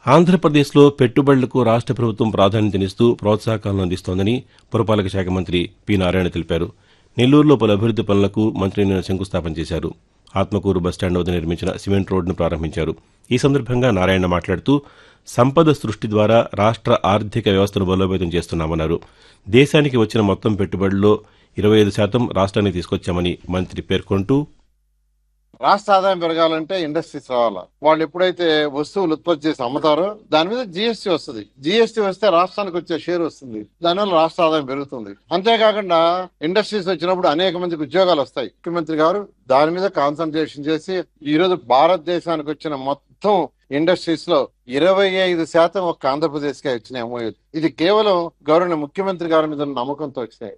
ఆంధ్రప్రదేశ్లో పెట్టుబడులకు రాష్ట ప్రభుత్వం ప్రాధాన్యతనిస్తూ ప్రోత్సాహకాలను అందిస్తోందని పురపాలక శాఖ మంత్రి పి నారాయణ తెలిపారు నెల్లూరులో పలు అభివృద్ది పనులకు మంత్రి నిన్న శంకుస్థాపన చేశారు ఆత్మకూరు బస్టాండ్ వద్ద నిర్మించిన సిమెంట్ రోడ్డును ప్రారంభించారు ఈ సందర్భంగా నారాయణ మాట్లాడుతూ సంపద సృష్టి ద్వారా రాష్ట్ర ఆర్థిక వ్యవస్థను బలోపేతం చేస్తున్నామన్నారు దేశానికి వచ్చిన మొత్తం పెట్టుబడుల్లో ఇరవై ఐదు శాతం రాష్ట్రానికి తీసుకొచ్చామని మంత్రి పేర్కొంటూ రాష్ట్ర ఆదాయం పెరగాలంటే ఇండస్ట్రీస్ రావాలా వాళ్ళు ఎప్పుడైతే వస్తువులు ఉత్పత్తి చేసి అమ్ముతారో దాని మీద జిఎస్టీ వస్తుంది జిఎస్టీ వస్తే రాష్ట్రానికి వచ్చే షేర్ వస్తుంది దానివల్ల రాష్ట్ర ఆదాయం పెరుగుతుంది అంతేకాకుండా ఇండస్ట్రీస్ వచ్చినప్పుడు అనేక మందికి ఉద్యోగాలు వస్తాయి ముఖ్యమంత్రి గారు దాని మీద కాన్సన్ట్రేషన్ చేసి ఈ రోజు భారతదేశానికి వచ్చిన మొత్తం ఇండస్ట్రీస్ లో ఇరవై ఐదు శాతం ఒక ఆంధ్రప్రదేశ్ కే వచ్చినాయి MOU. ఇది కేవలం గౌరవ ముఖ్యమంత్రి గారి మీద ఉన్న నమ్మకంతో వచ్చినాయి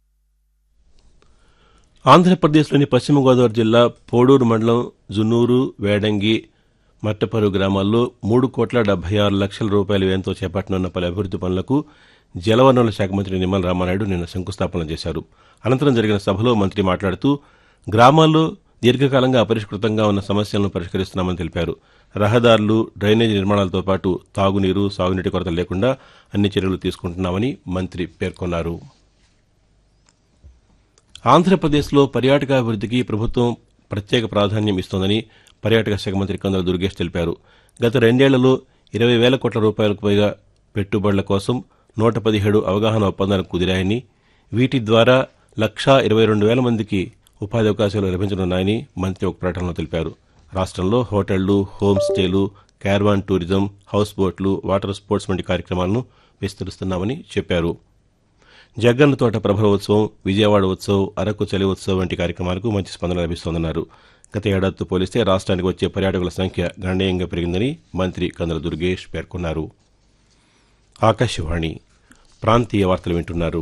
ఆంధ్రప్రదేశ్లోని పశ్చిమ గోదావరి జిల్లా పోడూరు మండలం జున్నూరు వేడంగి మట్టపరు గ్రామాల్లో మూడు కోట్ల డెబ్బై ఆరు లక్షల రూపాయల వ్యయంతో చేపట్టనున్న పలు అభివృద్ది పనులకు జలవనరుల శాఖ మంత్రి నిమ్మల రామానాయుడు నిన్న శంకుస్థాపన చేశారు అనంతరం జరిగిన సభలో మంత్రి మాట్లాడుతూ గ్రామాల్లో దీర్ఘకాలంగా అపరిష్కృతంగా ఉన్న సమస్యలను పరిష్కరిస్తున్నామని తెలిపారు రహదారులు డ్రైనేజీ నిర్మాణాలతో పాటు తాగునీరు సాగునీటి కొరత లేకుండా అన్ని చర్యలు తీసుకుంటున్నామని మంత్రి పేర్కొన్నారు ఆంధ్రప్రదేశ్లో పర్యాటకాభివృద్ధికి ప్రభుత్వం ప్రత్యేక ప్రాధాన్యం ఇస్తోందని పర్యాటక శాఖ మంత్రి కందుల దుర్గేష్ తెలిపారు గత రెండేళ్లలో ఇరవై వేల కోట్ల రూపాయలకు పైగా పెట్టుబడుల కోసం నూట పదిహేడు అవగాహన ఒప్పందాలు కుదిరాయని వీటి ద్వారా లక్షా ఇరవై రెండు వేల మందికి ఉపాధి అవకాశాలు లభించనున్నాయని మంత్రి ఒక ప్రకటనలో తెలిపారు రాష్ట్రంలో హోటళ్లు హోమ్ స్టేలు క్యార్వాన్ టూరిజం హౌస్ బోట్లు వాటర్ స్పోర్ట్స్ వంటి కార్యక్రమాలను విస్తరిస్తున్నామని చెప్పారు జగ్గన్న తోట ప్రభల ఉత్సవం విజయవాడ ఉత్సవం అరకు చలి ఉత్సవం వంటి కార్యక్రమాలకు మంచి స్పందన లభిస్తోందన్నారు గత ఏడాదితో పోలిస్తే రాష్ట్రానికి వచ్చే పర్యాటకుల సంఖ్య గణనీయంగా పెరిగిందని మంత్రి కందుల దుర్గేష్ పేర్కొన్నారు ఆకాశవాణి ప్రాంతీయ వార్తలు వింటున్నారు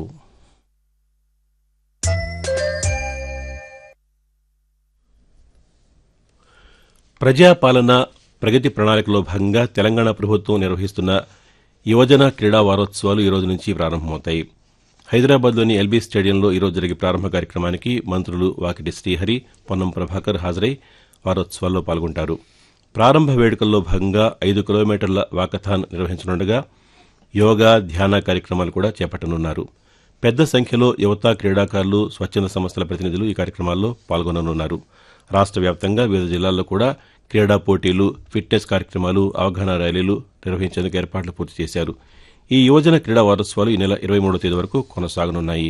ప్రజాపాలన ప్రగతి ప్రణాళికలో భాగంగా తెలంగాణ ప్రభుత్వం నిర్వహిస్తున్న యువజన క్రీడా వారోత్సవాలు ఈ రోజు నుంచి ప్రారంభమవుతాయి హైదరాబాద్లోని ఎల్బీ స్టేడియంలో ఈరోజు జరిగే ప్రారంభ కార్యక్రమానికి మంత్రులు వాకిటి శ్రీహరి పొన్నం ప్రభాకర్ హాజరై వారోత్సవాల్లో పాల్గొంటారు ప్రారంభ వేడుకల్లో భాగంగా ఐదు కిలోమీటర్ల వాకథాన్ నిర్వహించనుండగా యోగా ధ్యాన కార్యక్రమాలు కూడా చేపట్టనున్నారు పెద్ద సంఖ్యలో యువత క్రీడాకారులు స్వచ్ఛంద సంస్థల ప్రతినిధులు ఈ కార్యక్రమాల్లో పాల్గొననున్నారు రాష్ట్ర వ్యాప్తంగా వివిధ జిల్లాల్లో కూడా క్రీడా పోటీలు ఫిట్నెస్ కార్యక్రమాలు అవగాహన ర్యాలీలు నిర్వహించేందుకు ఏర్పాట్లు పూర్తి చేశారు ఈ యువజన క్రీడా వారోత్సవాలు ఈ నెల ఇరవై మూడో తేదీ వరకు కొనసాగనున్నాయి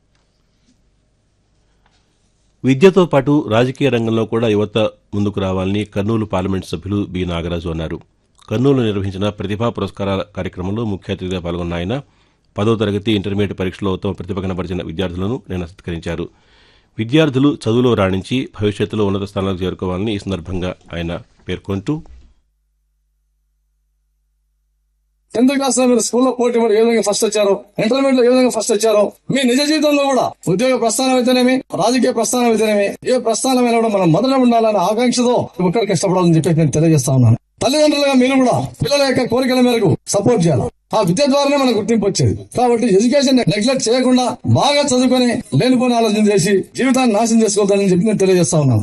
విద్యతో పాటు రాజకీయ రంగంలో కూడా యువత ముందుకు రావాలని కర్నూలు పార్లమెంటు సభ్యులు బి నాగరాజు అన్నారు కర్నూలు నిర్వహించిన ప్రతిభా పురస్కారాల కార్యక్రమంలో ముఖ్య అతిథిగా పాల్గొన్న ఆయన పదో తరగతి ఇంటర్మీడియట్ పరీక్షలో ఉత్తమ ప్రతిభ కనబరిచిన విద్యార్థులను నిన్న సత్కరించారు విద్యార్థులు చదువులో రాణించి భవిష్యత్తులో ఉన్నత స్థానాలకు చేరుకోవాలని ఈ సందర్భంగా ఆయన పేర్కొంటూ టెన్త్ క్లాస్ లో మీరు స్కూల్లో పోటీ పడి ఏ విధంగా ఫస్ట్ వచ్చారు ఇంటర్మీడియట్ లో ఏ విధంగా ఫస్ట్ వచ్చారు మీ నిజ జీవితంలో కూడా ఉద్యోగ ప్రస్థానం అయితేనేమి రాజకీయ ప్రస్థానం అయితేనేమి ఏ ప్రస్థానమైనా కూడా మనం మొదట ఉండాలనే ఆకాంక్షతో ఒక్కరికి కష్టపడాలని చెప్పి నేను తెలియజేస్తా ఉన్నాను తల్లిదండ్రులుగా మీరు కూడా పిల్లల యొక్క కోరికల మేరకు సపోర్ట్ చేయాలి ఆ విద్య ద్వారానే మనకు గుర్తింపు వచ్చేది కాబట్టి ఎడ్యుకేషన్ నెగ్లెక్ట్ చేయకుండా బాగా చదువుకొని లేనిపోని ఆలోచన చేసి జీవితాన్ని నాశనం చేసుకోవద్దని చెప్పి నేను తెలియజేస్తా ఉన్నాను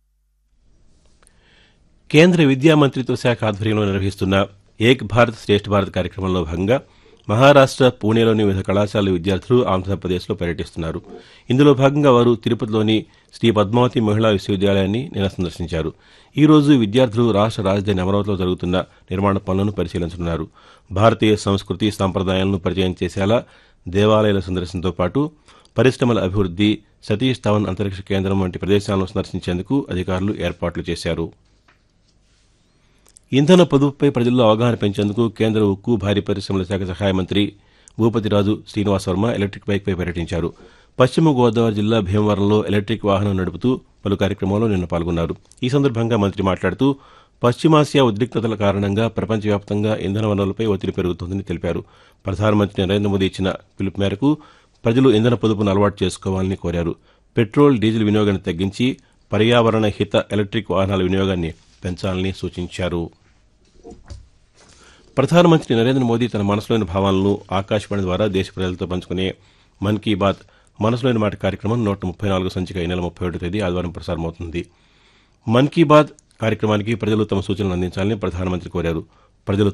కేంద్ర విద్యా మంత్రిత్వ శాఖ ఆధ్వర్యంలో నిర్వహిస్తున్న ఏక్ భారత్ శ్రేష్ఠ భారత్ కార్యక్రమంలో భాగంగా మహారాష్ట్ర పూణేలోని వివిధ కళాశాల విద్యార్థులు ఆంధ్రప్రదేశ్లో పర్యటిస్తున్నారు ఇందులో భాగంగా వారు తిరుపతిలోని శ్రీ పద్మావతి మహిళా విశ్వవిద్యాలయాన్ని నిన్న సందర్శించారు ఈ రోజు విద్యార్థులు రాష్ట్ర రాజధాని అమరావతిలో జరుగుతున్న నిర్మాణ పనులను పరిశీలించనున్నారు భారతీయ సంస్కృతి సంప్రదాయాలను పరిచయం చేసేలా దేవాలయాల సందర్శనతో పాటు పరిశ్రమల అభివృద్ది సతీష్ ధవన్ అంతరిక్ష కేంద్రం వంటి ప్రదేశాలను సందర్శించేందుకు అధికారులు ఏర్పాట్లు చేశారు ఇంధన పొదుపుపై ప్రజల్లో అవగాహన పెంచేందుకు కేంద్ర ఉక్కు భారీ పరిశ్రమల శాఖ సహాయ మంత్రి భూపతిరాజు శ్రీనివాస్ వర్మ ఎలక్ట్రిక్ బైక్పై పర్యటించారు పశ్చిమ గోదావరి జిల్లా భీమవరంలో ఎలక్ట్రిక్ వాహనం నడుపుతూ పలు కార్యక్రమాల్లో నిన్న పాల్గొన్నారు ఈ సందర్భంగా మంత్రి మాట్లాడుతూ పశ్చిమాసియా ఉద్రిక్తతల కారణంగా ప్రపంచవ్యాప్తంగా ఇంధన వనరులపై ఒత్తిడి పెరుగుతోందని తెలిపారు ప్రధానమంత్రి నరేంద్ర మోదీ ఇచ్చిన పిలుపు మేరకు ప్రజలు ఇంధన పొదుపును అలవాటు చేసుకోవాలని కోరారు పెట్రోల్ డీజిల్ వినియోగాన్ని తగ్గించి పర్యావరణ హిత ఎలక్ట్రిక్ వాహనాల వినియోగాన్ని పెంచాలని సూచించారు ప్రధానమంత్రి నరేంద్ర మోదీ తన మనసులోని భావాలను ఆకాశవాణి ద్వారా దేశ ప్రజలతో పంచుకునే మన్ కీ బాత్ మనసులోని మాట కార్యక్రమం నూట ముప్పై నాలుగు సంచిక ఈ నెల ముప్పై ఒకటో తేదీ ఆదివారం ప్రసారమవుతుంది మన్ కీ బాత్ కార్యక్రమానికి ప్రజలు తమ సూచనలు అందించాలని ప్రధానమంత్రి కోరారు ప్రజలు